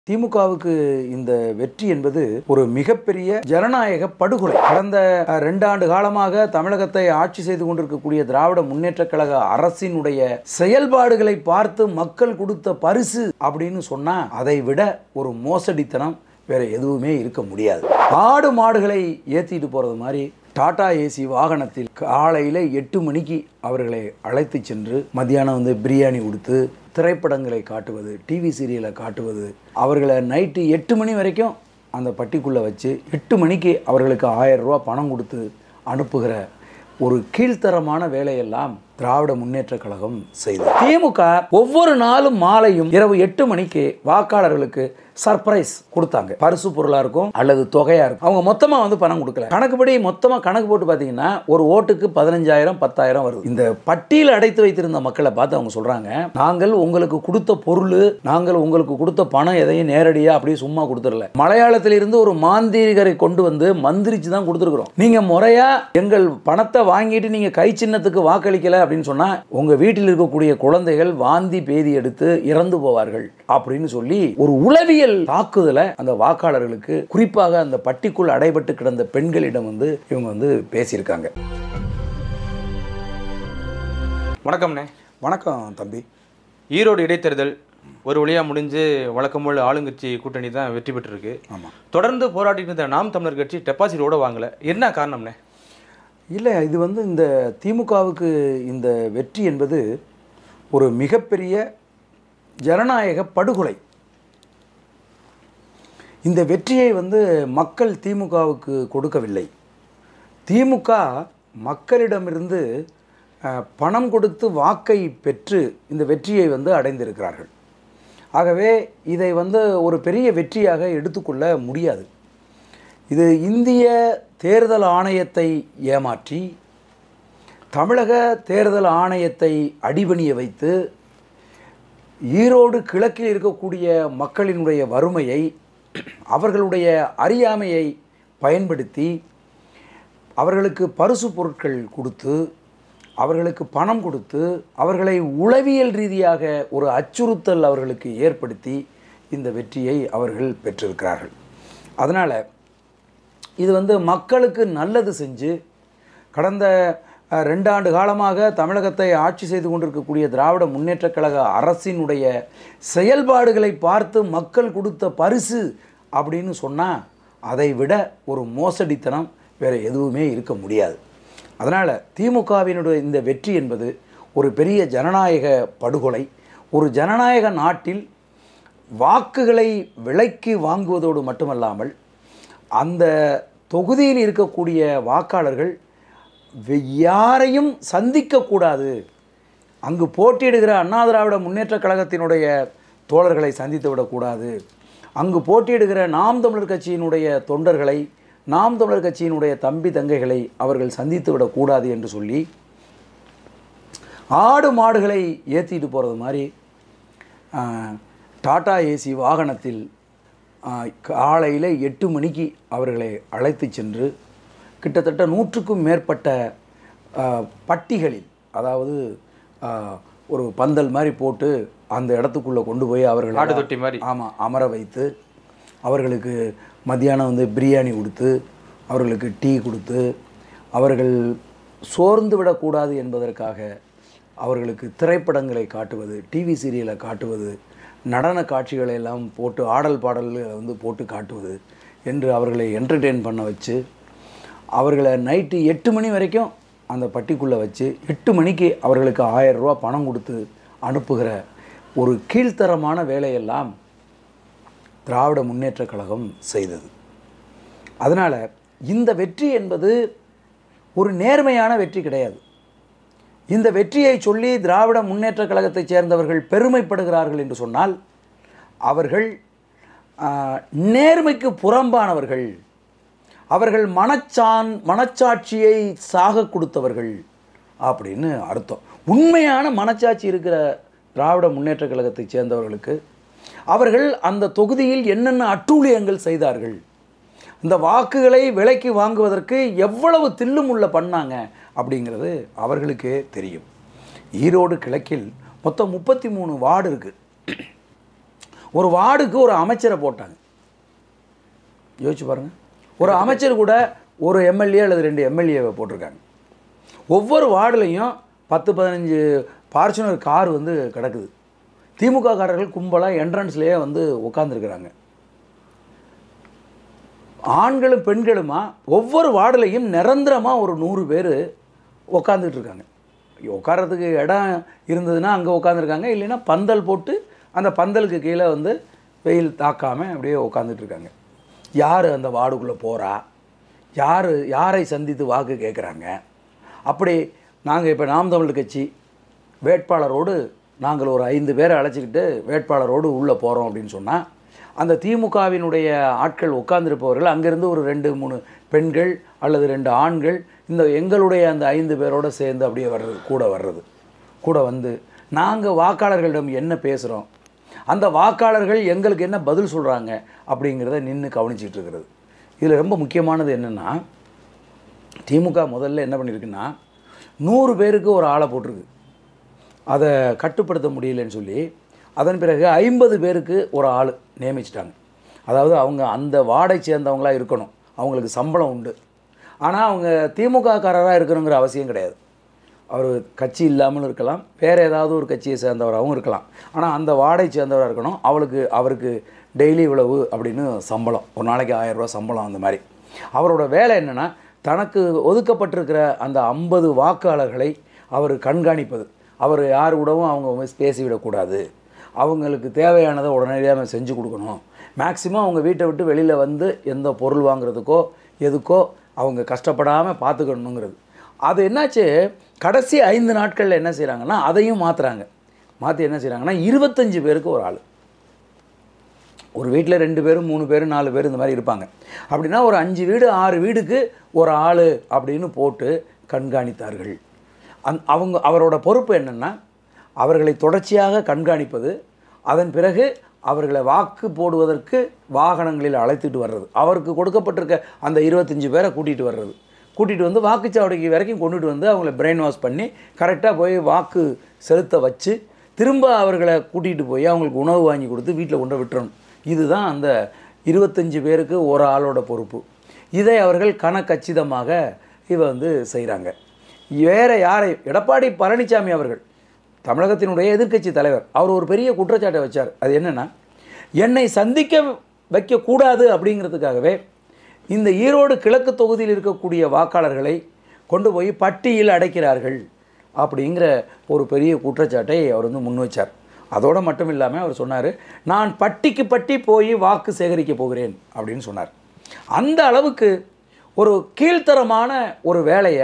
திமுகவுக்கு இந்த வெற்றி என்பது ஒரு மிகப்பெரிய ஜனநாயக படுகொலை கடந்த அஹ், ரெண்டாண்டு காலமாக தமிழகத்தை ஆட்சி செய்து கொண்டிருக்கக்கூடிய திராவிட முன்னேற்றக் கழக அரசினுடைய செயல்பாடுகளை பார்த்து மக்கள் கொடுத்த பரிசு அப்படின்னு சொன்னா அதை விட ஒரு மோசடித்தனம் வேற எதுவுமே இருக்க முடியாது ஆடு மாடுகளை ஏத்திட்டு போறது மாதிரி டாடா ஏசி வாகனத்தில் காலையில் எட்டு மணிக்கு அவர்களை அழைத்து சென்று மத்தியானம் வந்து பிரியாணி கொடுத்து திரைப்படங்களை காட்டுவது டிவி சீரியலை காட்டுவது அவர்களை நைட்டு எட்டு மணி வரைக்கும் அந்த பட்டிக்குள்ளே வச்சு எட்டு மணிக்கு அவர்களுக்கு ஆயிரம் ரூபா பணம் கொடுத்து அனுப்புகிற ஒரு கீழ்த்தரமான வேலையெல்லாம் திராவிட முன்னேற்ற கழகம் செய்தது திமுக ஒவ்வொரு நாளும் மாலையும் இரவு எட்டு மணிக்கு வாக்காளர்களுக்கு சர்ப்ரைஸ் கொடுத்தாங்க பரிசு பொருளா இருக்கும் அல்லது தொகையா இருக்கும் அவங்க மொத்தமா வந்து பணம் கொடுக்கல கணக்குப்படி மொத்தமா கணக்கு போட்டு பாத்தீங்கன்னா ஒரு ஓட்டுக்கு பதினஞ்சாயிரம் பத்தாயிரம் வருது இந்த பட்டியல் அடைத்து வைத்திருந்த மக்களை பார்த்து அவங்க சொல்றாங்க நாங்கள் உங்களுக்கு கொடுத்த பொருள் நாங்கள் உங்களுக்கு கொடுத்த பணம் எதையும் நேரடியா அப்படியே சும்மா கொடுத்துடல மலையாளத்திலிருந்து ஒரு மாந்திரிகரை கொண்டு வந்து மந்திரிச்சு தான் கொடுத்துருக்குறோம் நீங்க முறையா எங்கள் பணத்தை வாங்கிட்டு நீங்க கை சின்னத்துக்கு வாக்களிக்கல அப்படின்னு சொன்னா உங்க வீட்டில் இருக்கக்கூடிய குழந்தைகள் வாந்தி பேதி எடுத்து இறந்து போவார்கள் அப்படின்னு சொல்லி ஒரு உளவியல் தாக்குதலை அந்த வாக்காளர்களுக்கு குறிப்பாக அந்த பட்டிக்குள் அடைபட்டு கிடந்த பெண்களிடம் வந்து இவங்க வந்து பேசியிருக்காங்க வணக்கம்ண்ணே வணக்கம் தம்பி ஈரோடு இடைத்தேர்தல் ஒரு வழியாக முடிஞ்சு வழக்கம் போல் ஆளுங்கட்சி கூட்டணி தான் வெற்றி பெற்றிருக்கு ஆமாம் தொடர்ந்து போராட்டிட்டு இருந்த நாம் தமிழர் கட்சி டெபாசிட்டோட வாங்கல என்ன காரணம்ண்ணே இல்லை இது வந்து இந்த திமுகவுக்கு இந்த வெற்றி என்பது ஒரு மிகப்பெரிய ஜனநாயக படுகொலை இந்த வெற்றியை வந்து மக்கள் திமுகவுக்கு கொடுக்கவில்லை திமுக மக்களிடமிருந்து அஹ், பணம் கொடுத்து வாக்கை பெற்று இந்த வெற்றியை வந்து அடைந்திருக்கிறார்கள் ஆகவே இதை வந்து ஒரு பெரிய வெற்றியாக எடுத்துக்கொள்ள முடியாது இது இந்திய தேர்தல் ஆணையத்தை ஏமாற்றி தமிழக தேர்தல் ஆணையத்தை அடிபணிய வைத்து ஈரோடு கிழக்கில் இருக்கக்கூடிய மக்களினுடைய வறுமையை அவர்களுடைய அறியாமையை பயன்படுத்தி அவர்களுக்கு பரிசு பொருட்கள் கொடுத்து அவர்களுக்கு பணம் கொடுத்து அவர்களை உளவியல் ரீதியாக ஒரு அச்சுறுத்தல் அவர்களுக்கு ஏற்படுத்தி இந்த வெற்றியை அவர்கள் பெற்றிருக்கிறார்கள் அதனால் இது வந்து மக்களுக்கு நல்லது செஞ்சு கடந்த அஹ், ரெண்டாண்டு காலமாக தமிழகத்தை ஆட்சி செய்து கொண்டிருக்கக்கூடிய திராவிட முன்னேற்றக் கழக அரசினுடைய செயல்பாடுகளை பார்த்து மக்கள் கொடுத்த பரிசு அப்படின்னு சொன்னால் அதை விட ஒரு மோசடித்தனம் வேறு எதுவுமே இருக்க முடியாது அதனால் திமுகவினுடைய இந்த வெற்றி என்பது ஒரு பெரிய ஜனநாயக படுகொலை ஒரு ஜனநாயக நாட்டில் வாக்குகளை விலைக்கு வாங்குவதோடு மட்டுமல்லாமல் அந்த தொகுதியில் இருக்கக்கூடிய வாக்காளர்கள் வே- யாரையும் சந்திக்கக்கூடாது அங்கு போட்டியிடுகிற அண்ணா திராவிட முன்னேற்றக் கழகத்தினுடைய தோழர்களை சந்தித்து விடக்கூடாது அங்கு போட்டியிடுகிற நாம் தமிழர் கட்சியினுடைய தொண்டர்களை நாம் தமிழர் கட்சியினுடைய தம்பி தங்கைகளை அவர்கள் சந்தித்து விடக்கூடாது என்று சொல்லி ஆடு மாடுகளை ஏற்றிட்டு போகிறது மாதிரி ஆஹ், டாடா ஏசி வாகனத்தில் காலையில் எட்டு மணிக்கு அவர்களை அழைத்து சென்று கிட்டத்தட்ட நூற்றுக்கும் மேற்பட்ட ஆஹ், பட்டிகளில் அதாவது ஆஹ், ஒரு பந்தல் மாதிரி போட்டு அந்த இடத்துக்குள்ளே கொண்டு போய் அவர்களை ஆடு தொட்டி மாதிரி ஆமாம் அமர வைத்து அவர்களுக்கு மத்தியானம் வந்து பிரியாணி கொடுத்து அவர்களுக்கு டீ கொடுத்து அவர்கள் சோர்ந்து விடக்கூடாது என்பதற்காக அவர்களுக்கு திரைப்படங்களை காட்டுவது டிவி சீரியலை காட்டுவது நடன காட்சிகளை எல்லாம் போட்டு ஆடல் பாடல்களை வந்து போட்டு காட்டுவது என்று அவர்களை என்டர்டெயின் பண்ண வச்சு அவர்களை நைட்டு எட்டு மணி வரைக்கும் அந்த பட்டிக்குள்ளே வச்சு எட்டு மணிக்கு அவர்களுக்கு ஆயிரம் ரூபா பணம் கொடுத்து அனுப்புகிற ஒரு கீழ்த்தரமான வேலையெல்லாம் திராவிட முன்னேற்றக் கழகம் செய்தது அதனால் இந்த வெற்றி என்பது ஒரு நேர்மையான வெற்றி கிடையாது இந்த வெற்றியை சொல்லி திராவிட முன்னேற்றக் கழகத்தைச் சேர்ந்தவர்கள் பெருமைப்படுகிறார்கள் என்று சொன்னால் அவர்கள் ஆஹ், நேர்மைக்கு புறம்பானவர்கள் அவர்கள் மனச்சான் மனச்சாட்சியை சாக கொடுத்தவர்கள் அப்படின்னு அர்த்தம் உண்மையான மனச்சாட்சி இருக்கிற திராவிட முன்னேற்றக் கழகத்தைச் சேர்ந்தவர்களுக்கு அவர்கள் அந்த தொகுதியில் என்னென்ன அட்டூழியங்கள் செய்தார்கள் இந்த வாக்குகளை விலைக்கு வாங்குவதற்கு எவ்வளவு தில்லுமுள்ள பண்ணாங்க அப்படிங்கிறது அவர்களுக்கே தெரியும் ஈரோடு கிழக்கில் மொத்தம் முப்பத்தி மூணு வார்டு இருக்குது ஒரு வார்டுக்கு ஒரு அமைச்சரை போட்டாங்க யோசிச்சு பாருங்கள் ஒரு அமைச்சர் கூட ஒரு எம்எல்ஏ அல்லது ரெண்டு எம்எல்ஏவை போட்டிருக்காங்க ஒவ்வொரு வார்டுலையும் பத்து பதினஞ்சு ஃபார்ச்சுனர் கார் வந்து கிடக்குது திமுக காரர்கள் கும்பலாக என்ட்ரன்ஸ்லேயே வந்து உட்காந்துருக்குறாங்க ஆண்களும் பெண்களுமா ஒவ்வொரு வார்டுலையும் நிரந்தரமாக ஒரு நூறு பேர் உட்காந்துட்டு இருக்காங்க உட்கார்றதுக்கு இடம் இருந்ததுன்னா அங்கே உட்காந்துருக்காங்க இல்லைன்னா பந்தல் போட்டு அந்த பந்தலுக்கு கீழே வந்து வெயில் தாக்காமல் அப்படியே உட்காந்துட்டு இருக்காங்க யார் அந்த வார்டுக்குள்ளே போகிறா யார் யாரை சந்தித்து வாக்கு கேட்குறாங்க அப்படி நாங்கள் இப்போ நாம் தமிழ் கட்சி வேட்பாளரோடு நாங்கள் ஒரு ஐந்து பேரை அழைச்சிக்கிட்டு வேட்பாளரோடு உள்ளே போகிறோம் அப்படின்னு சொன்னால் அந்த திமுகவினுடைய ஆட்கள் உட்கார்ந்திருப்பவர்கள் அங்கேருந்து ஒரு ரெண்டு மூணு பெண்கள் அல்லது ரெண்டு ஆண்கள் இந்த எங்களுடைய அந்த ஐந்து பேரோடு சேர்ந்து அப்படியே வர்றது கூட வர்றது கூட வந்து நாங்கள் வாக்காளர்களிடம் என்ன பேசுகிறோம் அந்த வாக்காளர்கள் எங்களுக்கு என்ன பதில் சொல்கிறாங்க அப்படிங்கிறத நின்று கவனிச்சிட்டு இருக்கிறது இதில் ரொம்ப முக்கியமானது என்னென்னா திமுக முதல்ல என்ன பண்ணியிருக்குன்னா நூறு பேருக்கு ஒரு ஆளை போட்டிருக்கு அதை கட்டுப்படுத்த முடியலன்னு சொல்லி அதன் பிறகு ஐம்பது பேருக்கு ஒரு ஆள் நியமிச்சிட்டாங்க அதாவது அவங்க அந்த வார்டை சேர்ந்தவங்களா இருக்கணும் அவங்களுக்கு சம்பளம் உண்டு ஆனால் அவங்க திமுககாரராக இருக்கணுங்கிற அவசியம் கிடையாது அவர் கட்சி இல்லாமலும் இருக்கலாம் வேறு ஏதாவது ஒரு கட்சியை சேர்ந்தவராகவும் இருக்கலாம் ஆனால் அந்த வார்டை சேர்ந்தவராக இருக்கணும் அவளுக்கு அவருக்கு டெய்லி இவ்வளவு அப்படின்னு சம்பளம் ஒரு நாளைக்கு ஆயிரம் ரூபாய் சம்பளம் அந்த மாதிரி அவரோட வேலை என்னென்னா தனக்கு ஒதுக்கப்பட்டிருக்கிற அந்த ஐம்பது வாக்காளர்களை அவர் கண்காணிப்பது அவர் யார் கூடவும் அவங்க வந்து பேசிவிடக்கூடாது அவங்களுக்கு தேவையானதை உடனடியாக செஞ்சு கொடுக்கணும் மேக்ஸிமம் அவங்க வீட்டை விட்டு வெளியில் வந்து எந்த பொருள் வாங்குறதுக்கோ எதுக்கோ அவங்க கஷ்டப்படாமல் பார்த்துக்கணுங்கிறது அது என்னாச்சு கடைசி ஐந்து நாட்களில் என்ன செய்கிறாங்கன்னா அதையும் மாற்றுறாங்க மாற்றி என்ன செய்கிறாங்கன்னா இருபத்தஞ்சு பேருக்கு ஒரு ஆள் ஒரு வீட்டில் ரெண்டு பேரும் மூணு பேர் நாலு பேர் இந்த மாதிரி இருப்பாங்க அப்படின்னா ஒரு அஞ்சு வீடு ஆறு வீடுக்கு ஒரு ஆள் அப்படின்னு போட்டு கண்காணித்தார்கள் அந் அவங்க அவரோட பொறுப்பு என்னென்னா அவர்களை தொடர்ச்சியாக கண்காணிப்பது அதன் பிறகு அவர்களை வாக்கு போடுவதற்கு வாகனங்களில் அழைத்துட்டு வர்றது அவருக்கு கொடுக்கப்பட்டிருக்க அந்த இருபத்தஞ்சி பேரை கூட்டிகிட்டு வர்றது கூட்டிகிட்டு வந்து வாக்குச்சாவடிக்கு வரைக்கும் கொண்டுட்டு வந்து அவங்கள பிரெயின் வாஷ் பண்ணி கரெக்டாக போய் வாக்கு செலுத்த வச்சு திரும்ப அவர்களை கூட்டிகிட்டு போய் அவங்களுக்கு உணவு வாங்கி கொடுத்து வீட்டில் கொண்டு விட்டுறணும் இதுதான் அந்த இருபத்தஞ்சு பேருக்கு ஒரு ஆளோட பொறுப்பு இதை அவர்கள் கணக்கச்சிதமாக இவ வந்து செய்கிறாங்க வேற யாரை எடப்பாடி பழனிசாமி அவர்கள் தமிழகத்தினுடைய எதிர்க்கட்சி தலைவர் அவர் ஒரு பெரிய குற்றச்சாட்டை வச்சார் அது என்னென்னா என்னை சந்திக்க வைக்கக்கூடாது அப்படிங்கிறதுக்காகவே இந்த ஈரோடு கிழக்கு தொகுதியில் இருக்கக்கூடிய வாக்காளர்களை கொண்டு போய் பட்டியில் அடைக்கிறார்கள் அப்படிங்கிற ஒரு பெரிய குற்றச்சாட்டை அவர் வந்து முன் வச்சார் அதோடு மட்டும் இல்லாமல் அவர் சொன்னார் நான் பட்டிக்கு பட்டி போய் வாக்கு சேகரிக்க போகிறேன் அப்படின்னு சொன்னார் அந்த அளவுக்கு ஒரு கீழ்த்தரமான ஒரு வேலையை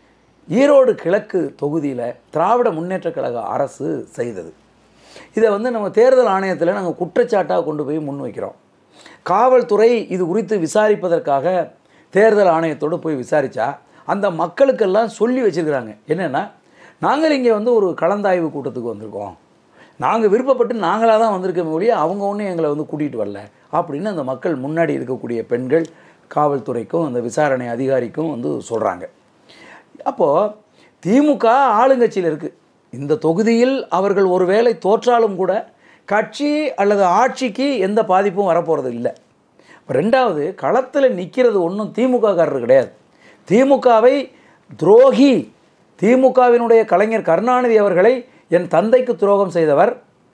ஈரோடு கிழக்கு தொகுதியில் திராவிட முன்னேற்றக் கழக அரசு செய்தது இதை வந்து நம்ம தேர்தல் ஆணையத்தில் நாங்கள் குற்றச்சாட்டாக கொண்டு போய் முன் வைக்கிறோம் காவல்துறை இது குறித்து விசாரிப்பதற்காக தேர்தல் ஆணையத்தோடு போய் விசாரித்தா அந்த மக்களுக்கெல்லாம் சொல்லி வச்சுருக்கிறாங்க என்னென்னா நாங்கள் இங்கே வந்து ஒரு கலந்தாய்வு கூட்டத்துக்கு வந்திருக்கோம் நாங்கள் விருப்பப்பட்டு நாங்களாக தான் வந்திருக்க ஒழிய அவங்க ஒன்றும் எங்களை வந்து கூட்டிகிட்டு வரல அப்படின்னு அந்த மக்கள் முன்னாடி இருக்கக்கூடிய பெண்கள் காவல்துறைக்கும் அந்த விசாரணை அதிகாரிக்கும் வந்து சொல்கிறாங்க அப்போது திமுக ஆளுங்கட்சியில் இருக்குது இந்த தொகுதியில் அவர்கள் ஒருவேளை தோற்றாலும் கூட கட்சி அல்லது ஆட்சிக்கு எந்த பாதிப்பும் வரப்போகிறது இல்லை ரெண்டாவது களத்தில் நிற்கிறது ஒன்றும் திமுககாரர் கிடையாது திமுகவை துரோகி திமுகவினுடைய கலைஞர் கருணாநிதி அவர்களை என் தந்தைக்கு துரோகம் செய்தவர்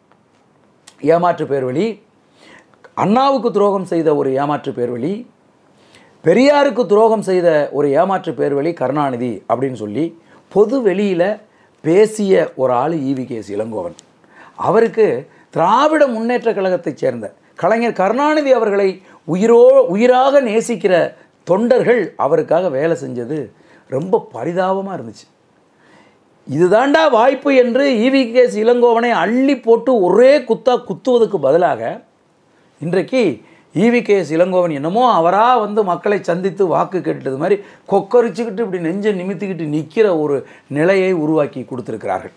ஏமாற்று பேர்வழி அண்ணாவுக்கு துரோகம் செய்த ஒரு ஏமாற்று பேர்வழி பெரியாருக்கு துரோகம் செய்த ஒரு ஏமாற்று பேர்வழி கருணாநிதி அப்படின்னு சொல்லி பொது வெளியில் பேசிய ஒரு ஆள் ஈவி கேஸ் இளங்கோவன் அவருக்கு திராவிட முன்னேற்ற கழகத்தைச் சேர்ந்த கலைஞர் கருணாநிதி அவர்களை உயிரோ உயிராக நேசிக்கிற தொண்டர்கள் அவருக்காக வேலை செஞ்சது ரொம்ப பரிதாபமாக இருந்துச்சு இதுதாண்டா வாய்ப்பு என்று ஈவி கேஸ் இளங்கோவனை அள்ளி போட்டு ஒரே குத்தா குத்துவதற்கு பதிலாக இன்றைக்கு ஈவி கேஎஸ் இளங்கோவன் என்னமோ அவராக வந்து மக்களை சந்தித்து வாக்கு கேட்டது மாதிரி கொக்கரிச்சுக்கிட்டு இப்படி நெஞ்சை நிமித்திக்கிட்டு நிற்கிற ஒரு நிலையை உருவாக்கி கொடுத்துருக்கிறார்கள்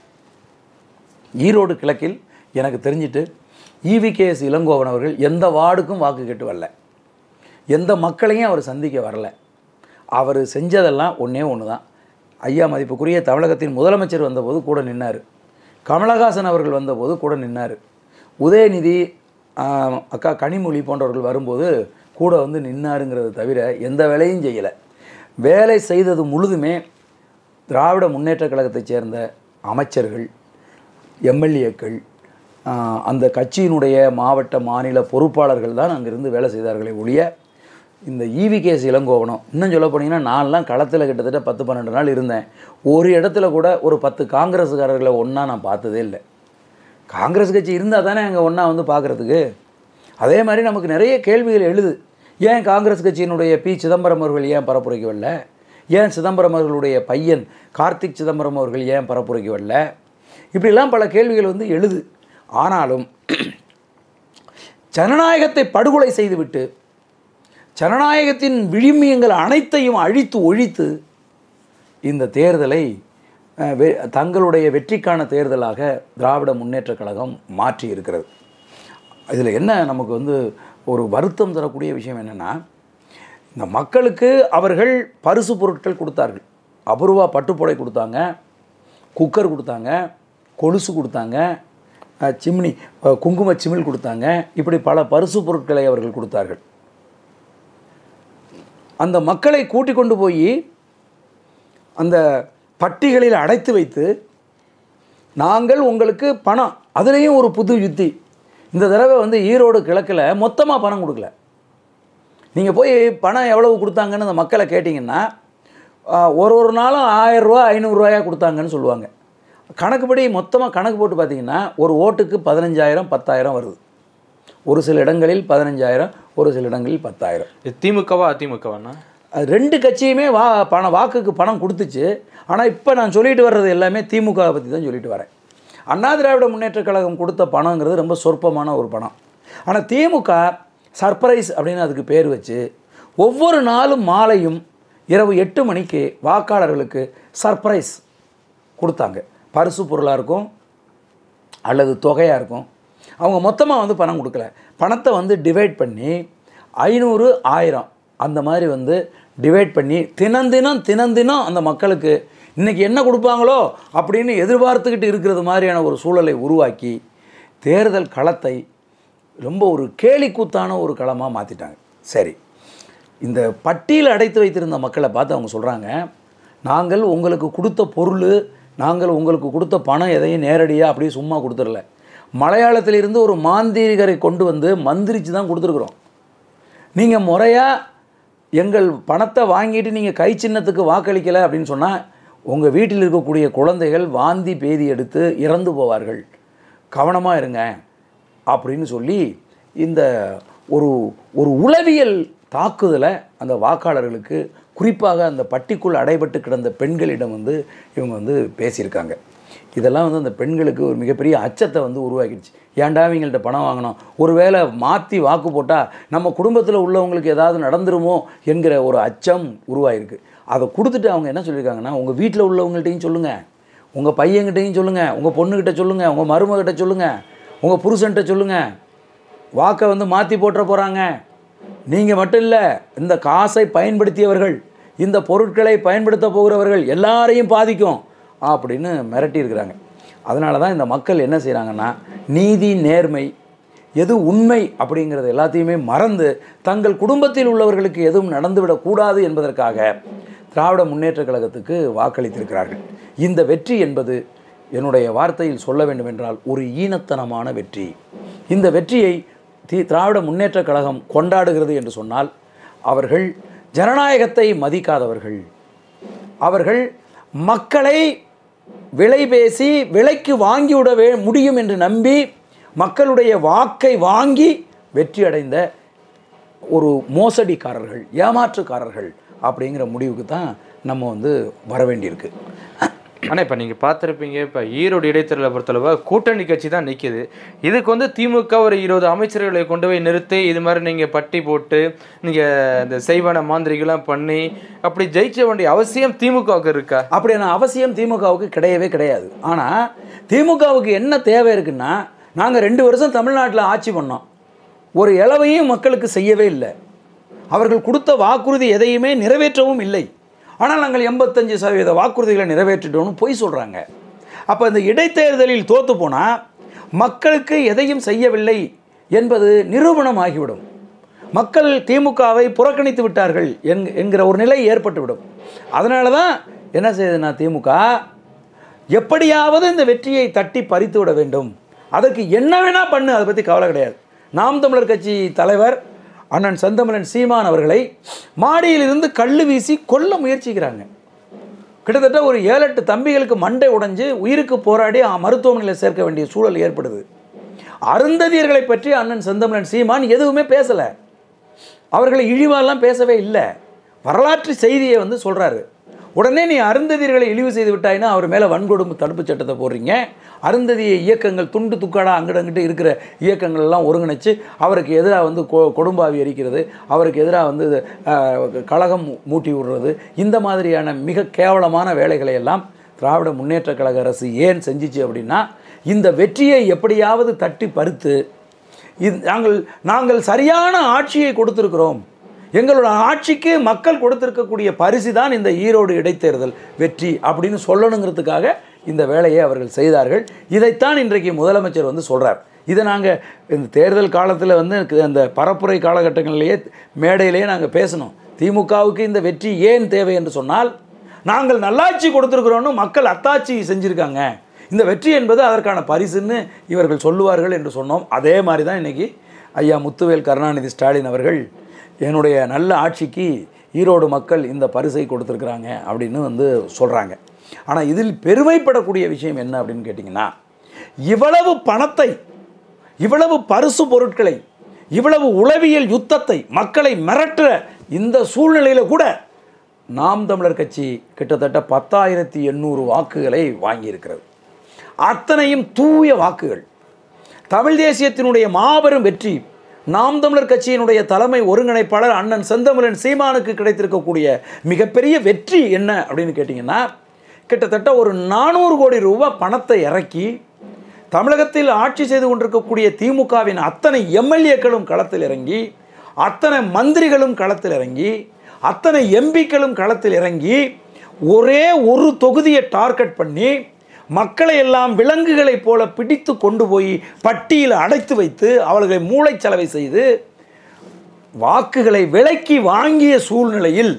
ஈரோடு கிழக்கில் எனக்கு தெரிஞ்சிட்டு ஈவி கேஎஸ் இளங்கோவன் அவர்கள் எந்த வார்டுக்கும் வாக்கு கேட்டு வரல எந்த மக்களையும் அவர் சந்திக்க வரல அவர் செஞ்சதெல்லாம் ஒன்றே ஒன்று தான் ஐயா மதிப்புக்குரிய தமிழகத்தின் முதலமைச்சர் வந்தபோது கூட நின்னார் கமலஹாசன் அவர்கள் வந்தபோது கூட நின்னார் உதயநிதி ஆஹ், அக்கா கனிமொழி போன்றவர்கள் வரும்போது கூட வந்து நின்னாருங்கிறத தவிர எந்த வேலையும் செய்யலை வேலை செய்தது முழுதுமே திராவிட முன்னேற்றக் கழகத்தைச் சேர்ந்த அமைச்சர்கள் எம்எல்ஏக்கள் அந்த கட்சியினுடைய மாவட்ட மாநில பொறுப்பாளர்கள் தான் அங்கிருந்து வேலை செய்தார்களே ஒழிய இந்த ஈவிகேஎஸ் இளங்கோவனம் இன்னும் சொல்ல போனீங்கன்னா நான்லாம் களத்தில் கிட்டத்தட்ட பத்து பன்னெண்டு நாள் இருந்தேன் ஒரு இடத்துல கூட ஒரு பத்து காங்கிரஸுக்காரர்களை ஒன்றா நான் பார்த்ததே இல்லை காங்கிரஸ் கட்சி இருந்தால் தானே அங்கே ஒன்றா வந்து பார்க்குறதுக்கு அதே மாதிரி நமக்கு நிறைய கேள்விகள் எழுது ஏன் காங்கிரஸ் கட்சியினுடைய பி சிதம்பரம் அவர்கள் ஏன் பரப்புரைக்கு வரல ஏன் சிதம்பரம் அவர்களுடைய பையன் கார்த்திக் சிதம்பரம் அவர்கள் ஏன் பரப்புரைக்கு வரல இப்படிலாம் பல கேள்விகள் வந்து எழுது ஆனாலும் ஜனநாயகத்தை படுகொலை செய்துவிட்டு ஜனநாயகத்தின் விழுமியங்கள் அனைத்தையும் அழித்து ஒழித்து இந்த தேர்தலை அஹ், வெ- தங்களுடைய வெற்றிக்கான தேர்தலாக திராவிட முன்னேற்றக் கழகம் மாற்றி இருக்கிறது இதில் என்ன நமக்கு வந்து ஒரு வருத்தம் தரக்கூடிய விஷயம் என்னென்னா இந்த மக்களுக்கு அவர்கள் பரிசு பொருட்கள் கொடுத்தார்கள் அபூர்வா பட்டுப்புடை கொடுத்தாங்க குக்கர் கொடுத்தாங்க கொலுசு கொடுத்தாங்க அஹ், சிம்னி அஹ், குங்கும சிமிழ் கொடுத்தாங்க இப்படி பல பரிசு பொருட்களை அவர்கள் கொடுத்தார்கள் அந்த மக்களை கூட்டிக் கொண்டு போய் அந்த பட்டிகளில் அடைத்து வைத்து நாங்கள் உங்களுக்கு பணம் அதுலேயும் ஒரு புது யுத்தி இந்த தடவை வந்து ஈரோடு கிழக்கில் மொத்தமாக பணம் கொடுக்கல நீங்கள் போய் பணம் எவ்வளவு கொடுத்தாங்கன்னு அந்த மக்களை கேட்டிங்கன்னா ஆஹ், ஒரு ஒரு நாளும் ஆயிரரூவா ஐநூறுரூவாயா கொடுத்தாங்கன்னு சொல்லுவாங்க கணக்குப்படி மொத்தமாக கணக்கு போட்டு பார்த்தீங்கன்னா ஒரு ஓட்டுக்கு பதினஞ்சாயிரம் பத்தாயிரம் வருது ஒரு சில இடங்களில் பதினஞ்சாயிரம் ஒரு சில இடங்களில் பத்தாயிரம் இது திமுகவா அதிமுகவாண்ணா அது ரெண்டு கட்சியுமே வா பணம் வாக்குக்கு பணம் கொடுத்துச்சு ஆனால் இப்போ நான் சொல்லிட்டு வர்றது எல்லாமே திமுகவை பற்றி தான் சொல்லிட்டு வரேன் அண்ணா திராவிட முன்னேற்றக் கழகம் கொடுத்த பணங்கிறது ரொம்ப சொற்பமான ஒரு பணம் ஆனால் திமுக சர்ப்ரைஸ் அப்படின்னு அதுக்கு பேர் வச்சு ஒவ்வொரு நாளும் மாலையும் இரவு எட்டு மணிக்கு வாக்காளர்களுக்கு சர்ப்ரைஸ் கொடுத்தாங்க பரிசு பொருளாக இருக்கும் அல்லது தொகையாக இருக்கும் அவங்க மொத்தமாக வந்து பணம் கொடுக்கல பணத்தை வந்து டிவைட் பண்ணி ஐநூறு ஆயிரம் அந்த மாதிரி வந்து டிவைட் பண்ணி தினந்தினம் தினந்தினம் அந்த மக்களுக்கு இன்றைக்கி என்ன கொடுப்பாங்களோ அப்படின்னு எதிர்பார்த்துக்கிட்டு இருக்கிறது மாதிரியான ஒரு சூழலை உருவாக்கி தேர்தல் களத்தை ரொம்ப ஒரு கேலிக்கூத்தான ஒரு களமாக மாற்றிட்டாங்க சரி இந்த பட்டியல் அடைத்து வைத்திருந்த மக்களை பார்த்து அவங்க சொல்கிறாங்க நாங்கள் உங்களுக்கு கொடுத்த பொருள் நாங்கள் உங்களுக்கு கொடுத்த பணம் எதையும் நேரடியாக அப்படியே சும்மா கொடுத்துடல மலையாளத்திலிருந்து ஒரு மாந்திரிகரை கொண்டு வந்து மந்திரிச்சு தான் கொடுத்துருக்குறோம் நீங்கள் முறையாக எங்கள் பணத்தை வாங்கிட்டு நீங்கள் கை சின்னத்துக்கு வாக்களிக்கலை அப்படின்னு சொன்னால் உங்கள் வீட்டில் இருக்கக்கூடிய குழந்தைகள் வாந்தி பேதி எடுத்து இறந்து போவார்கள் கவனமாக இருங்க அப்படின்னு சொல்லி இந்த ஒரு ஒரு உளவியல் தாக்குதலை அந்த வாக்காளர்களுக்கு குறிப்பாக அந்த பட்டிக்குள் அடைபட்டு கிடந்த பெண்களிடம் வந்து இவங்க வந்து பேசியிருக்காங்க இதெல்லாம் வந்து அந்த பெண்களுக்கு ஒரு மிகப்பெரிய அச்சத்தை வந்து உருவாக்கிடுச்சு ஏன்டா இவங்கள்ட்ட பணம் வாங்கணும் ஒருவேளை மாற்றி வாக்கு போட்டால் நம்ம குடும்பத்தில் உள்ளவங்களுக்கு ஏதாவது நடந்துருமோ என்கிற ஒரு அச்சம் உருவாயிருக்கு அதை கொடுத்துட்டு அவங்க என்ன சொல்லியிருக்காங்கன்னா உங்கள் வீட்டில் உள்ளவங்கள்ட்டையும் சொல்லுங்கள் உங்கள் பையன்கிட்டையும் சொல்லுங்கள் உங்கள் பொண்ணுக்கிட்ட சொல்லுங்கள் உங்கள் மருமகிட்ட சொல்லுங்கள் உங்கள் புருஷன்கிட்ட சொல்லுங்கள் வாக்கை வந்து மாற்றி போட்டுற போகிறாங்க நீங்கள் மட்டும் இல்லை இந்த காசை பயன்படுத்தியவர்கள் இந்த பொருட்களை பயன்படுத்த போகிறவர்கள் எல்லாரையும் பாதிக்கும் அப்படின்னு மிரட்டியிருக்கிறாங்க அதனால தான் இந்த மக்கள் என்ன செய்கிறாங்கன்னா நீதி நேர்மை எது உண்மை அப்படிங்கிறது எல்லாத்தையுமே மறந்து தங்கள் குடும்பத்தில் உள்ளவர்களுக்கு எதுவும் நடந்துவிடக்கூடாது என்பதற்காக திராவிட முன்னேற்றக் கழகத்துக்கு வாக்களித்திருக்கிறார்கள் இந்த வெற்றி என்பது என்னுடைய வார்த்தையில் சொல்ல வேண்டுமென்றால் ஒரு ஈனத்தனமான வெற்றி இந்த வெற்றியை தி திராவிட முன்னேற்றக் கழகம் கொண்டாடுகிறது என்று சொன்னால் அவர்கள் ஜனநாயகத்தை மதிக்காதவர்கள் அவர்கள் மக்களை விலை பேசி விலைக்கு வாங்கிவிட வே முடியும் என்று நம்பி மக்களுடைய வாக்கை வாங்கி வெற்றி அடைந்த ஒரு மோசடிக்காரர்கள் ஏமாற்றுக்காரர்கள் அப்படிங்கிற முடிவுக்கு தான் நம்ம வந்து வர வேண்டியிருக்கு ஆனால் இப்போ நீங்கள் பார்த்துருப்பீங்க இப்போ ஈரோடு இடைத்தேர்தலை பொறுத்தளவு கூட்டணி கட்சி தான் நிற்கிது இதுக்கு வந்து திமுக ஒரு இருபது அமைச்சர்களை கொண்டு போய் நிறுத்தி இது மாதிரி நீங்கள் பட்டி போட்டு நீங்கள் இந்த செய்வன மாந்திரிகள்லாம் பண்ணி அப்படி ஜெயிச்ச வேண்டிய அவசியம் திமுகவுக்கு இருக்கா அப்படியான அவசியம் திமுகவுக்கு கிடையவே கிடையாது ஆனால் திமுகவுக்கு என்ன தேவை இருக்குன்னா நாங்கள் ரெண்டு வருஷம் தமிழ்நாட்டில் ஆட்சி பண்ணோம் ஒரு இளவையும் மக்களுக்கு செய்யவே இல்லை அவர்கள் கொடுத்த வாக்குறுதி எதையுமே நிறைவேற்றவும் இல்லை ஆனால் நாங்கள் எண்பத்தஞ்சு சதவீத வாக்குறுதிகளை நிறைவேற்றிட்டோம்னு பொய் சொல்கிறாங்க அப்போ இந்த இடைத்தேர்தலில் தோற்று போனால் மக்களுக்கு எதையும் செய்யவில்லை என்பது நிரூபணம் ஆகிவிடும் மக்கள் திமுகவை புறக்கணித்து விட்டார்கள் என்க என்கிற ஒரு நிலை ஏற்பட்டுவிடும் அதனால தான் என்ன செய்யுதுன்னா திமுக எப்படியாவது இந்த வெற்றியை தட்டி பறித்து விட வேண்டும் அதற்கு என்ன வேணா பண்ணு அதை பற்றி கவலை கிடையாது நாம் தமிழர் கட்சி தலைவர் அண்ணன் செந்தமிழன் சீமான் அவர்களை மாடியிலிருந்து கள்ளு வீசி கொல்ல முயற்சிக்கிறாங்க கிட்டத்தட்ட ஒரு ஏழு எட்டு தம்பிகளுக்கு மண்டை உடைஞ்சு உயிருக்கு போராடி அ- மருத்துவமனையில் சேர்க்க வேண்டிய சூழல் ஏற்படுது அருந்ததியர்களை பற்றி அண்ணன் செந்தமிழன் சீமான் எதுவுமே பேசலை அவர்களை இழிவாலாம் பேசவே இல்லை வரலாற்று செய்தியை வந்து சொல்கிறாரு உடனே நீ அருந்ததியர்களை இழிவு செய்து விட்டாய்னா அவர் மேலே வன்கொடுமை தடுப்பு சட்டத்தை போடுறீங்க அருந்ததிய இயக்கங்கள் துண்டு துக்காடா அங்கிட்டு அங்கிட்டு இருக்கிற இயக்கங்கள் எல்லாம் ஒருங்கிணைச்சு அவருக்கு எதிராக வந்து கொ கொடும்பாவி எரிக்கிறது அவருக்கு எதிராக வந்து அஹ், கலகம் மூட்டி விடுறது இந்த மாதிரியான மிக கேவலமான வேலைகளை எல்லாம் திராவிட முன்னேற்றக் கழக அரசு ஏன் செஞ்சிச்சு அப்படின்னா இந்த வெற்றியை எப்படியாவது தட்டி பறித்து இது நாங்கள் நாங்கள் சரியான ஆட்சியை கொடுத்திருக்கிறோம் எங்களோட ஆட்சிக்கு மக்கள் கொடுத்திருக்கக்கூடிய பரிசு தான் இந்த ஈரோடு இடைத்தேர்தல் வெற்றி அப்படின்னு சொல்லணுங்கிறதுக்காக இந்த வேலையை அவர்கள் செய்தார்கள் இதைத்தான் இன்றைக்கு முதலமைச்சர் வந்து சொல்றார் இதை நாங்கள் இந்த தேர்தல் காலத்தில் வந்து எனக்கு அந்த பரப்புரை காலகட்டங்களிலேயே மேடையிலேயே நாங்கள் பேசணும் திமுகவுக்கு இந்த வெற்றி ஏன் தேவை என்று சொன்னால் நாங்கள் நல்லாட்சி கொடுத்துருக்குறோன்னு மக்கள் அத்தாட்சி செஞ்சுருக்காங்க இந்த வெற்றி என்பது அதற்கான பரிசுன்னு இவர்கள் சொல்லுவார்கள் என்று சொன்னோம் அதே மாதிரி தான் இன்றைக்கி ஐயா முத்துவேல் கருணாநிதி ஸ்டாலின் அவர்கள் என்னுடைய நல்ல ஆட்சிக்கு ஈரோடு மக்கள் இந்த பரிசை கொடுத்துருக்குறாங்க அப்படின்னு வந்து சொல்கிறாங்க ஆனால் இதில் பெருமைப்படக்கூடிய விஷயம் என்ன அப்படின்னு கேட்டிங்கன்னா இவ்வளவு பணத்தை இவ்வளவு பரிசு பொருட்களை இவ்வளவு உளவியல் யுத்தத்தை மக்களை மிரட்டுற இந்த சூழ்நிலையில் கூட நாம் தமிழர் கட்சி கிட்டத்தட்ட பத்தாயிரத்தி எண்ணூறு வாக்குகளை வாங்கியிருக்கிறது அத்தனையும் தூய வாக்குகள் தமிழ் தேசியத்தினுடைய மாபெரும் வெற்றி நாம் தமிழர் கட்சியினுடைய தலைமை ஒருங்கிணைப்பாளர் அண்ணன் செந்தமிழன் சீமானுக்கு கிடைத்திருக்கக்கூடிய மிகப்பெரிய வெற்றி என்ன அப்படின்னு கேட்டிங்கன்னா கிட்டத்தட்ட ஒரு நானூறு கோடி ரூபாய் பணத்தை இறக்கி தமிழகத்தில் ஆட்சி செய்து கொண்டிருக்கக்கூடிய திமுகவின் அத்தனை எம்எல்ஏக்களும் களத்தில் இறங்கி அத்தனை மந்திரிகளும் களத்தில் இறங்கி அத்தனை எம்பிக்களும் களத்தில் இறங்கி ஒரே ஒரு தொகுதியை டார்கெட் பண்ணி மக்களை எல்லாம் விலங்குகளைப் போல பிடித்து கொண்டு போய் பட்டியில் அடைத்து வைத்து அவர்களை மூளைச்சலவை செய்து வாக்குகளை விலைக்கு வாங்கிய சூழ்நிலையில்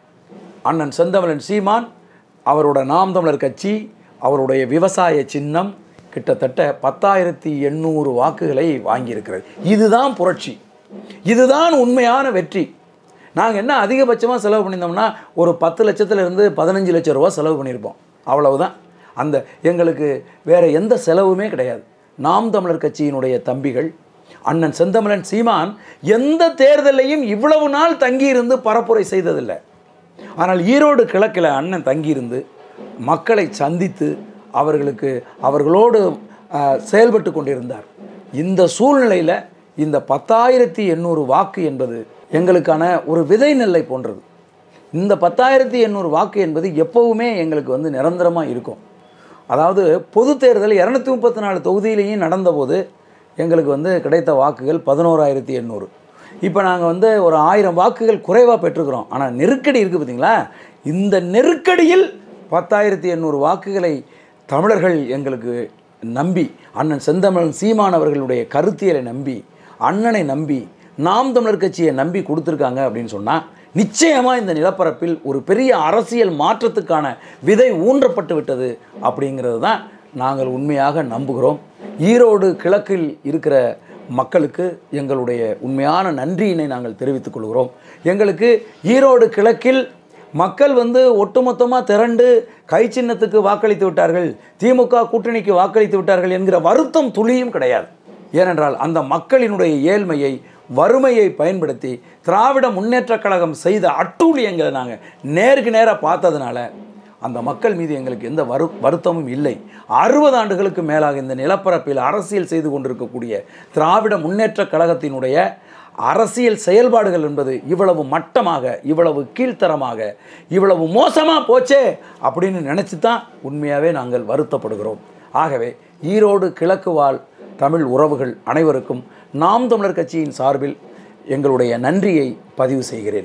அண்ணன் செந்தமிழன் சீமான் அவரோட நாம் தமிழர் கட்சி அவருடைய விவசாய சின்னம் கிட்டத்தட்ட பத்தாயிரத்தி எண்ணூறு வாக்குகளை வாங்கியிருக்கிறது இதுதான் புரட்சி இதுதான் உண்மையான வெற்றி நாங்கள் என்ன அதிகபட்சமாக செலவு பண்ணியிருந்தோம்னா ஒரு பத்து லட்சத்துலேருந்து பதினஞ்சு லட்சம் ரூபா செலவு பண்ணியிருப்போம் அவ்வளவுதான் அந்த எங்களுக்கு வேறு எந்த செலவுமே கிடையாது நாம் தமிழர் கட்சியினுடைய தம்பிகள் அண்ணன் செந்தமிழன் சீமான் எந்த தேர்தலையும் இவ்வளவு நாள் தங்கியிருந்து பரப்புரை செய்ததில்லை ஆனால் ஈரோடு கிழக்கில் அண்ணன் தங்கியிருந்து மக்களை சந்தித்து அவர்களுக்கு அவர்களோடு அஹ், செயல்பட்டு கொண்டிருந்தார் இந்த சூழ்நிலையில் இந்த பத்தாயிரத்தி எண்ணூறு வாக்கு என்பது எங்களுக்கான ஒரு விதை நெல்லை போன்றது இந்த பத்தாயிரத்தி எண்ணூறு வாக்கு என்பது எப்போவுமே எங்களுக்கு வந்து நிரந்தரமாக இருக்கும் அதாவது பொது தேர்தல் இரநூத்தி முப்பத்தி நாலு தொகுதியிலையும் நடந்தபோது எங்களுக்கு வந்து கிடைத்த வாக்குகள் பதினோராயிரத்தி எண்ணூறு இப்போ நாங்கள் வந்து ஒரு ஆயிரம் வாக்குகள் குறைவாக பெற்றுக்கிறோம் ஆனால் நெருக்கடி இருக்குது பார்த்தீங்களா இந்த நெருக்கடியில் பத்தாயிரத்தி எண்ணூறு வாக்குகளை தமிழர்கள் எங்களுக்கு நம்பி அண்ணன் செந்தமிழன் சீமான் அவர்களுடைய கருத்தியலை நம்பி அண்ணனை நம்பி நாம் தமிழர் கட்சியை நம்பி கொடுத்துருக்காங்க அப்படின்னு சொன்னால் நிச்சயமாக இந்த நிலப்பரப்பில் ஒரு பெரிய அரசியல் மாற்றத்துக்கான விதை ஊன்றப்பட்டு விட்டது அப்படிங்கிறது தான் நாங்கள் உண்மையாக நம்புகிறோம் ஈரோடு கிழக்கில் இருக்கிற மக்களுக்கு எங்களுடைய உண்மையான நன்றியினை நாங்கள் தெரிவித்துக் கொள்கிறோம் எங்களுக்கு ஈரோடு கிழக்கில் மக்கள் வந்து ஒட்டுமொத்தமாக திரண்டு கை சின்னத்துக்கு வாக்களித்து விட்டார்கள் திமுக கூட்டணிக்கு வாக்களித்து விட்டார்கள் என்கிற வருத்தம் துளியும் கிடையாது ஏனென்றால் அந்த மக்களினுடைய ஏழ்மையை வறுமையை பயன்படுத்தி திராவிட முன்னேற்றக் கழகம் செய்த அட்டூழியங்களை நாங்கள் நேருக்கு நேராக பார்த்ததுனால அந்த மக்கள் மீது எங்களுக்கு எந்த வரு வருத்தமும் இல்லை அறுபது ஆண்டுகளுக்கு மேலாக இந்த நிலப்பரப்பில் அரசியல் செய்து கொண்டிருக்கக்கூடிய திராவிட முன்னேற்றக் கழகத்தினுடைய அரசியல் செயல்பாடுகள் என்பது இவ்வளவு மட்டமாக இவ்வளவு கீழ்த்தரமாக இவ்வளவு மோசமாக போச்சே அப்படின்னு நினச்சி தான் உண்மையாகவே நாங்கள் வருத்தப்படுகிறோம் ஆகவே ஈரோடு கிழக்கு வாழ் தமிழ் உறவுகள் அனைவருக்கும் நாம் தமிழர் கட்சியின் சார்பில் எங்களுடைய நன்றியை பதிவு செய்கிறேன்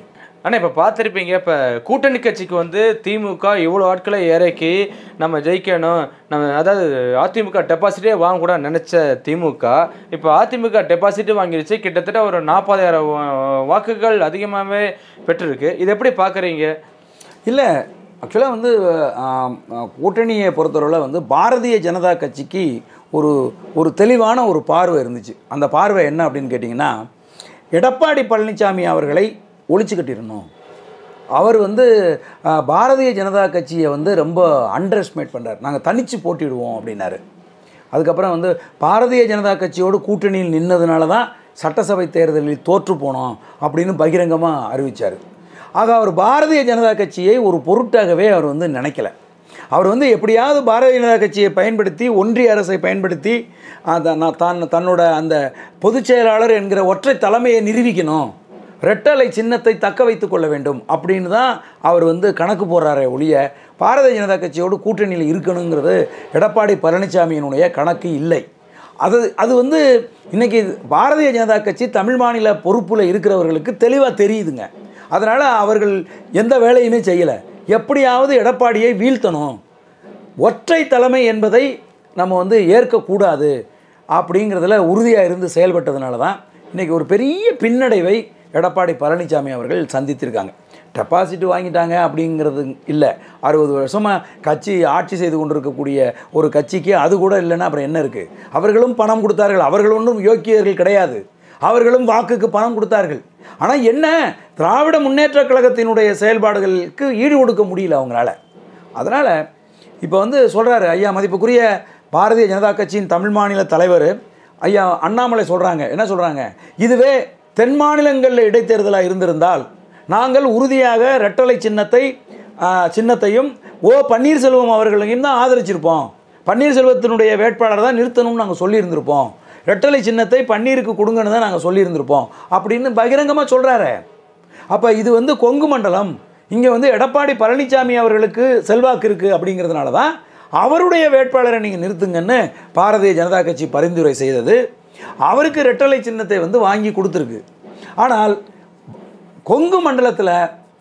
ஆனால் இப்போ பார்த்துருப்பீங்க இப்போ கூட்டணி கட்சிக்கு வந்து திமுக இவ்வளோ ஆட்களை இறக்கி நம்ம ஜெயிக்கணும் நம்ம அதாவது அதிமுக டெபாசிட்டே வாங்கக்கூடாது நினச்ச திமுக இப்போ அதிமுக டெபாசிட்டு வாங்கிருச்சு கிட்டத்தட்ட ஒரு நாற்பதாயிரம் வாக்குகள் அதிகமாகவே பெற்றிருக்கு இது எப்படி பார்க்குறீங்க இல்லை ஆக்சுவலாக வந்து ஆம், கூட்டணியை பொறுத்தவரையில் வந்து பாரதிய ஜனதா கட்சிக்கு ஒரு ஒரு தெளிவான ஒரு பார்வை இருந்துச்சு அந்த பார்வை என்ன அப்படின்னு கேட்டிங்கன்னா எடப்பாடி பழனிசாமி அவர்களை ஒழிச்சு கட்டிடணும் அவர் வந்து ஆ, பாரதிய ஜனதா கட்சியை வந்து ரொம்ப அண்டர் எஸ்டிமேட் பண்ணுறார் நாங்கள் தனித்து போட்டிடுவோம் அப்படின்னாரு அதுக்கப்புறம் வந்து பாரதிய ஜனதா கட்சியோடு கூட்டணியில் நின்னதுனால தான் சட்டசபை தேர்தலில் தோற்று போனோம் அப்படின்னு பகிரங்கமாக அறிவித்தார் ஆக அவர் பாரதிய ஜனதா கட்சியை ஒரு பொருட்டாகவே அவர் வந்து நினைக்கல அவர் வந்து எப்படியாவது பாரதிய ஜனதா கட்சியை பயன்படுத்தி ஒன்றிய அரசை பயன்படுத்தி அந்த நான் தான் தன்னோட அந்த பொதுச் செயலாளர் என்கிற ஒற்றை தலைமையை நிரூபிக்கணும் ரெட்டலை சின்னத்தை தக்க வைத்துக் கொள்ள வேண்டும் அப்படின்னு தான் அவர் வந்து கணக்கு போடுறாரே ஒழிய பாரதிய ஜனதா கட்சியோடு கூட்டணியில் இருக்கணுங்கிறது எடப்பாடி பழனிசாமியினுடைய கணக்கு இல்லை அது அது வந்து இன்னைக்கு பாரதிய ஜனதா கட்சி தமிழ் மாநில பொறுப்பில் இருக்கிறவர்களுக்கு தெளிவாக தெரியுதுங்க அதனால் அவர்கள் எந்த வேலையுமே செய்யலை எப்படியாவது எடப்பாடியை வீழ்த்தணும் ஒற்றை தலைமை என்பதை நம்ம வந்து ஏற்கக்கூடாது அப்படிங்கிறதுல உறுதியாக இருந்து செயல்பட்டதுனால தான் இன்றைக்கி ஒரு பெரிய பின்னடைவை எடப்பாடி பழனிசாமி அவர்கள் சந்தித்திருக்காங்க டெபாசிட் வாங்கிட்டாங்க அப்படிங்கிறது இல்லை அறுபது வருஷமாக கட்சி ஆட்சி செய்து கொண்டிருக்கக்கூடிய ஒரு கட்சிக்கு அது கூட இல்லைன்னா அப்புறம் என்ன இருக்குது அவர்களும் பணம் கொடுத்தார்கள் அவர்கள் ஒன்றும் யோக்கியர்கள் கிடையாது அவர்களும் வாக்குக்கு பணம் கொடுத்தார்கள் ஆனால் என்ன திராவிட முன்னேற்றக் கழகத்தினுடைய செயல்பாடுகளுக்கு ஈடு கொடுக்க முடியல அவங்களால அதனால் இப்போ வந்து சொல்கிறாரு ஐயா மதிப்புக்குரிய பாரதிய ஜனதா கட்சியின் தமிழ் மாநில தலைவர் ஐயா அண்ணாமலை சொல்கிறாங்க என்ன சொல்கிறாங்க இதுவே தென் மாநிலங்களில் இடைத்தேர்தலாக இருந்திருந்தால் நாங்கள் உறுதியாக ரெட்டலை சின்னத்தை ஆ, சின்னத்தையும் ஓ பன்னீர்செல்வம் அவர்களையும் தான் ஆதரிச்சிருப்போம் பன்னீர்செல்வத்தினுடைய வேட்பாளர் தான் நிறுத்தணும்னு நாங்கள் சொல்லியிருந்திருப்போம் ரெட்டலை சின்னத்தை பன்னீருக்கு கொடுங்கன்னு தான் நாங்கள் சொல்லியிருந்திருப்போம் அப்படின்னு பகிரங்கமாக சொல்கிறாரு அப்போ இது வந்து கொங்கு மண்டலம் இங்கே வந்து எடப்பாடி பழனிசாமி அவர்களுக்கு செல்வாக்கு இருக்குது அப்படிங்கிறதுனால தான் அவருடைய வேட்பாளரை நீங்கள் நிறுத்துங்கன்னு பாரதிய ஜனதா கட்சி பரிந்துரை செய்தது அவருக்கு ரெட்டலை சின்னத்தை வந்து வாங்கி கொடுத்துருக்கு ஆனால் கொங்கு மண்டலத்தில்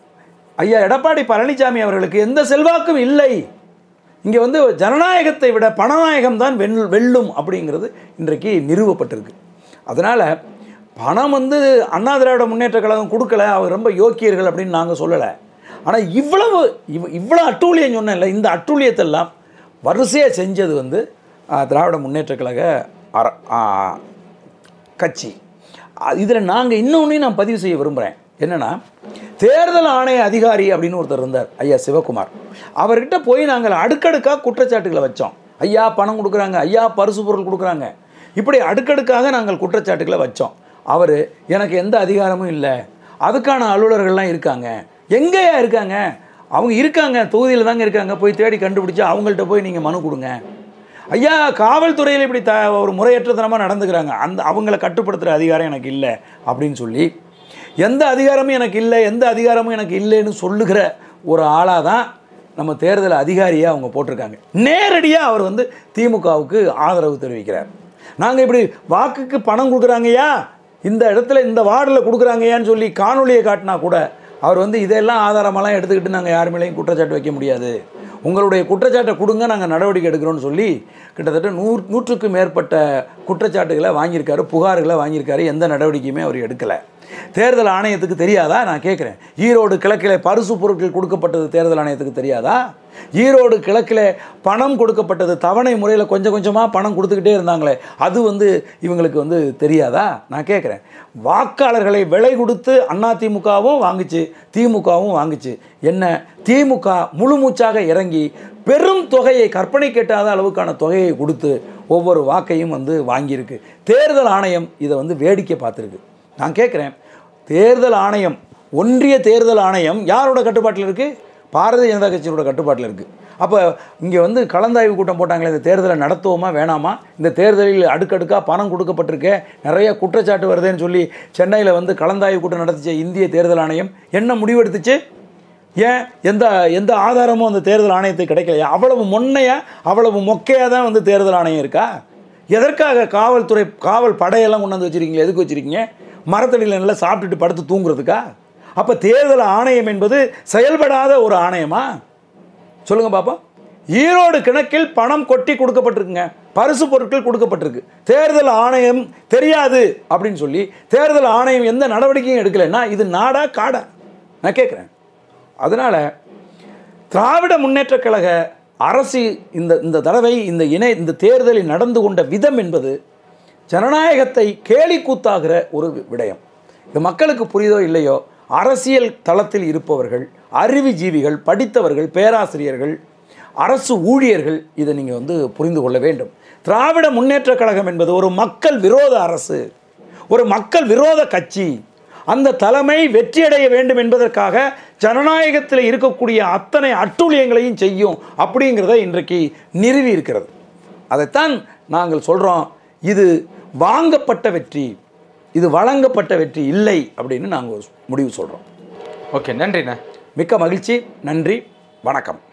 ஐயா எடப்பாடி பழனிசாமி அவர்களுக்கு எந்த செல்வாக்கும் இல்லை இங்கே வந்து ஜனநாயகத்தை விட பணநாயகம் தான் வெல் வெல்லும் அப்படிங்கிறது இன்றைக்கு நிறுவப்பட்டிருக்கு அதனால் பணம் வந்து அண்ணா திராவிட முன்னேற்ற கழகம் கொடுக்கல அவர் ரொம்ப யோக்கியர்கள் அப்படின்னு நாங்கள் சொல்லலை ஆனால் இவ்வளவு இவ் இவ்வளோ அட்டூழியம் சொன்னேன்ல இந்த அட்டூழியத்தெல்லாம் வரிசையாக செஞ்சது வந்து ஆ, திராவிட முன்னேற்ற கழக அர ஆ, கட்சி இதில் நாங்கள் இன்னொன்றையும் நான் பதிவு செய்ய விரும்புகிறேன் என்னென்னா தேர்தல் ஆணைய அதிகாரி அப்படின்னு ஒருத்தர் இருந்தார் ஐயா சிவகுமார் அவர்கிட்ட போய் நாங்கள் அடுக்கடுக்காக குற்றச்சாட்டுகளை வச்சோம் ஐயா பணம் கொடுக்குறாங்க ஐயா பரிசு பொருள் கொடுக்குறாங்க இப்படி அடுக்கடுக்காக நாங்கள் குற்றச்சாட்டுகளை வச்சோம் அவர் எனக்கு எந்த அதிகாரமும் இல்லை அதுக்கான அலுவலர்கள்லாம் இருக்காங்க எங்கேயா இருக்காங்க அவங்க இருக்காங்க தொகுதியில் தாங்க இருக்காங்க போய் தேடி கண்டுபிடிச்சு அவங்கள்ட்ட போய் நீங்கள் மனு கொடுங்க ஐயா காவல்துறையில் இப்படி த ஒரு முறையற்றத்தனமாக நடந்துக்கிறாங்க அந்த அவங்கள கட்டுப்படுத்துகிற அதிகாரம் எனக்கு இல்லை அப்படின்னு சொல்லி எந்த அதிகாரமும் எனக்கு இல்லை எந்த அதிகாரமும் எனக்கு இல்லைன்னு சொல்லுகிற ஒரு ஆளாக தான் நம்ம தேர்தல் அதிகாரியை அவங்க போட்டிருக்காங்க நேரடியாக அவர் வந்து திமுகவுக்கு ஆதரவு தெரிவிக்கிறார் நாங்கள் இப்படி வாக்குக்கு பணம் கொடுக்குறாங்கய்யா இந்த இடத்துல இந்த வார்டில் கொடுக்குறாங்கய்யான்னு சொல்லி காணொலியை காட்டினா கூட அவர் வந்து இதெல்லாம் ஆதாரமெல்லாம் எடுத்துக்கிட்டு நாங்கள் யார் மேலேயும் குற்றச்சாட்டு வைக்க முடியாது உங்களுடைய குற்றச்சாட்டை கொடுங்க நாங்கள் நடவடிக்கை எடுக்கிறோம்னு சொல்லி கிட்டத்தட்ட நூறு நூற்றுக்கும் மேற்பட்ட குற்றச்சாட்டுகளை வாங்கியிருக்காரு புகார்களை வாங்கியிருக்காரு எந்த நடவடிக்கையுமே அவர் எடுக்கலை தேர்தல் ஆணையத்துக்கு தெரியாதா நான் கேட்குறேன் ஈரோடு கிழக்கில் பரிசு பொருட்கள் கொடுக்கப்பட்டது தேர்தல் ஆணையத்துக்கு தெரியாதா ஈரோடு கிழக்கில் பணம் கொடுக்கப்பட்டது தவணை முறையில் கொஞ்சம் கொஞ்சமாக பணம் கொடுத்துக்கிட்டே இருந்தாங்களே அது வந்து இவங்களுக்கு வந்து தெரியாதா நான் கேட்குறேன் வாக்காளர்களை விலை கொடுத்து அதிமுகவும் வாங்குச்சு திமுகவும் வாங்குச்சு என்ன திமுக முழுமூச்சாக இறங்கி பெரும் தொகையை கற்பனை கேட்டாத அளவுக்கான தொகையை கொடுத்து ஒவ்வொரு வாக்கையும் வந்து வாங்கியிருக்கு தேர்தல் ஆணையம் இதை வந்து வேடிக்கை பார்த்துருக்கு நான் கேட்குறேன் தேர்தல் ஆணையம் ஒன்றிய தேர்தல் ஆணையம் யாரோட கட்டுப்பாட்டில் இருக்குது பாரதிய ஜனதா கட்சியோட கட்டுப்பாட்டில் இருக்குது அப்போ இங்கே வந்து கலந்தாய்வு கூட்டம் போட்டாங்களே இந்த தேர்தலை நடத்துவோமா வேணாமா இந்த தேர்தலில் அடுக்கடுக்காக பணம் கொடுக்கப்பட்டிருக்கே நிறைய குற்றச்சாட்டு வருதுன்னு சொல்லி சென்னையில் வந்து கலந்தாய்வு கூட்டம் நடத்திச்ச இந்திய தேர்தல் ஆணையம் என்ன முடிவெடுத்துச்சு ஏன் எந்த எந்த ஆதாரமும் அந்த தேர்தல் ஆணையத்துக்கு கிடைக்கலையா அவ்வளவு மொன்னையா அவ்வளவு மொக்கையாக தான் வந்து தேர்தல் ஆணையம் இருக்கா எதற்காக காவல்துறை காவல் படையெல்லாம் கொண்டு வந்து வச்சுருக்கீங்க எதுக்கு வச்சுருக்கீங்க மரத்தடியில் நல்லா சாப்பிட்டுட்டு படுத்து தூங்குறதுக்கா அப்போ தேர்தல் ஆணையம் என்பது செயல்படாத ஒரு ஆணையமா சொல்லுங்க பாப்பா ஈரோடு கிணக்கில் பணம் கொட்டி கொடுக்கப்பட்டிருக்குங்க பரிசு பொருட்கள் கொடுக்கப்பட்டிருக்கு தேர்தல் ஆணையம் தெரியாது அப்படின்னு சொல்லி தேர்தல் ஆணையம் எந்த நடவடிக்கையும் எடுக்கலைன்னா இது நாடா காடா நான் கேட்குறேன் அதனால் திராவிட முன்னேற்றக் கழக அரசு இந்த இந்த தடவை இந்த இணை இந்த தேர்தலில் நடந்து கொண்ட விதம் என்பது ஜனநாயகத்தை கேலி கூத்தாகிற ஒரு விடயம் இது மக்களுக்கு புரியுதோ இல்லையோ அரசியல் தளத்தில் இருப்பவர்கள் அறிவுஜீவிகள் படித்தவர்கள் பேராசிரியர்கள் அரசு ஊழியர்கள் இதை நீங்கள் வந்து புரிந்து கொள்ள வேண்டும் திராவிட முன்னேற்றக் கழகம் என்பது ஒரு மக்கள் விரோத அரசு ஒரு மக்கள் விரோத கட்சி அந்த தலைமை வெற்றியடைய வேண்டும் என்பதற்காக ஜனநாயகத்தில் இருக்கக்கூடிய அத்தனை அட்டூழியங்களையும் செய்யும் அப்படிங்கிறத இன்றைக்கு நிறுவி இருக்கிறது அதைத்தான் நாங்கள் சொல்கிறோம் இது வாங்கப்பட்ட வெற்றி இது வழங்கப்பட்ட வெற்றி இல்லை அப்படின்னு நாங்கள் முடிவு சொல்கிறோம் ஓகே நன்றிண்ணே மிக்க மகிழ்ச்சி நன்றி வணக்கம்